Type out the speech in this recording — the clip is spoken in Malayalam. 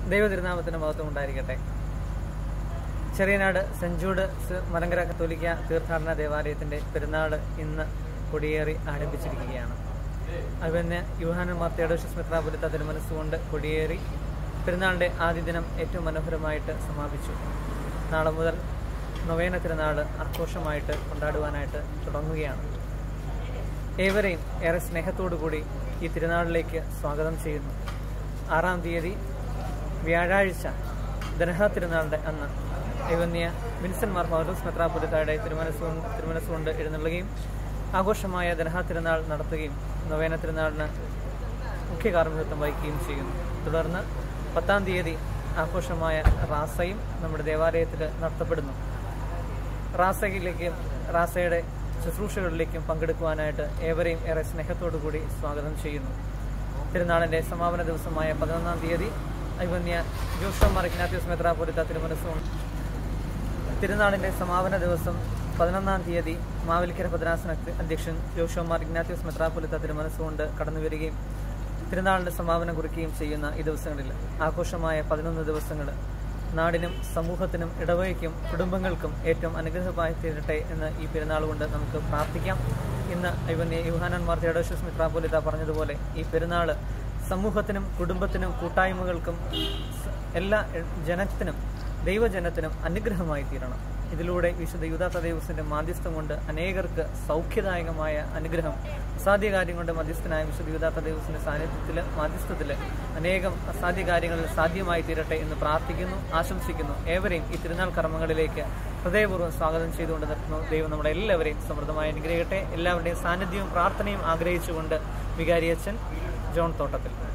ദൈവതിരുനാമത്തിന് മഹത്വം ഉണ്ടായിരിക്കട്ടെ ചെറിയനാട് സെന്റ് ജൂഡ് സ് മലങ്കര കത്തോലിക്ക തീർത്ഥാടന ദേവാലയത്തിന്റെ പെരുന്നാൾ ഇന്ന് കൊടിയേറി ആരംഭിച്ചിരിക്കുകയാണ് അതുതന്നെ യുഹാനൻ മാർത്തിയഡോഷസ് മെത്രാപുരത്ത തിരുമനസ്സുകൊണ്ട് കൊടിയേറി പെരുന്നാളിന്റെ ആദ്യ ദിനം ഏറ്റവും മനോഹരമായിട്ട് സമാപിച്ചു നാളെ മുതൽ നൊവേന തിരുനാൾ ആഘോഷമായിട്ട് കൊണ്ടാടുവാനായിട്ട് തുടങ്ങുകയാണ് ഏവരെയും ഏറെ സ്നേഹത്തോടു കൂടി ഈ തിരുനാളിലേക്ക് സ്വാഗതം ചെയ്യുന്നു ആറാം തീയതി വ്യാഴാഴ്ച ദനഹ തിരുനാളിന്റെ അന്ന് ഐവന്യ വിൻസെന്റ് മാർ പൗലോസ് മെത്രാപുരത്തായുടെ തിരുമനസ്സുകൊണ്ട് തിരുമനസ്സുകൊണ്ട് എഴുന്നള്ളുകയും ആഘോഷമായ ദനഹ തിരുനാൾ നടത്തുകയും നൊവേന തിരുനാളിന് മുഖ്യ കാർമ്മികത്വം വഹിക്കുകയും ചെയ്യുന്നു തുടർന്ന് പത്താം തീയതി ആഘോഷമായ റാസയും നമ്മുടെ ദേവാലയത്തിൽ നടത്തപ്പെടുന്നു റാസയിലേക്കും റാസയുടെ ശുശ്രൂഷകളിലേക്കും പങ്കെടുക്കുവാനായിട്ട് ഏവരെയും ഏറെ സ്നേഹത്തോടു കൂടി സ്വാഗതം ചെയ്യുന്നു തിരുനാളിന്റെ സമാപന ദിവസമായ പതിനൊന്നാം തീയതി ഐവന്യ ജോഷോ മറക്കിനാത്യോസ് മെത്രാപുരത്ത തിരുമനസ്സും തിരുനാളിന്റെ സമാപന ദിവസം പതിനൊന്നാം തീയതി മാവേലിക്കര ഭദ്രാസന അധ്യക്ഷൻ ജോഷോ മാർ ഇഗ്നാത്യോസ് മെത്രാപൊലിത്ത തിരുമനസ്സുകൊണ്ട് കടന്നു വരികയും തിരുനാളിന്റെ സമാപനം കുറിക്കുകയും ചെയ്യുന്ന ഈ ദിവസങ്ങളിൽ ആഘോഷമായ പതിനൊന്ന് ദിവസങ്ങൾ നാടിനും സമൂഹത്തിനും ഇടവകയ്ക്കും കുടുംബങ്ങൾക്കും ഏറ്റവും അനുഗ്രഹമായി തീരട്ടെ എന്ന് ഈ പെരുന്നാൾ കൊണ്ട് നമുക്ക് പ്രാർത്ഥിക്കാം ഇന്ന് ഇവന്യ യുഹാനൻ മാർ തെഡോഷ്യസ് മിത്രാപോലിത്ത പറഞ്ഞതുപോലെ ഈ പെരുന്നാൾ സമൂഹത്തിനും കുടുംബത്തിനും കൂട്ടായ്മകൾക്കും എല്ലാ ജനത്തിനും ദൈവജനത്തിനും അനുഗ്രഹമായി തീരണം ഇതിലൂടെ വിശുദ്ധ യുദാത്ത ദൈവത്തിന്റെ മാധ്യസ്ഥം കൊണ്ട് അനേകർക്ക് സൗഖ്യദായകമായ അനുഗ്രഹം അസാധ്യ കാര്യം കൊണ്ട് മധ്യസ്ഥനായ വിശുദ്ധ യുദാത്ത ദൈവത്തിന്റെ സാന്നിധ്യത്തിൽ മാധ്യസ്ഥത്തിൽ അനേകം അസാധ്യ കാര്യങ്ങളിൽ സാധ്യമായി തീരട്ടെ എന്ന് പ്രാർത്ഥിക്കുന്നു ആശംസിക്കുന്നു ഏവരെയും ഈ തിരുനാൾ കർമ്മങ്ങളിലേക്ക് ഹൃദയപൂർവ്വം സ്വാഗതം ചെയ്തുകൊണ്ട് നിർത്തുന്നു ദൈവം നമ്മുടെ എല്ലാവരെയും സമൃദ്ധമായി അനുഗ്രഹിക്കട്ടെ എല്ലാവരുടെയും സാന്നിധ്യവും പ്രാർത്ഥനയും ആഗ്രഹിച്ചുകൊണ്ട് വികാരിയച്ഛൻ ജോൺ തോട്ടത്തിൽ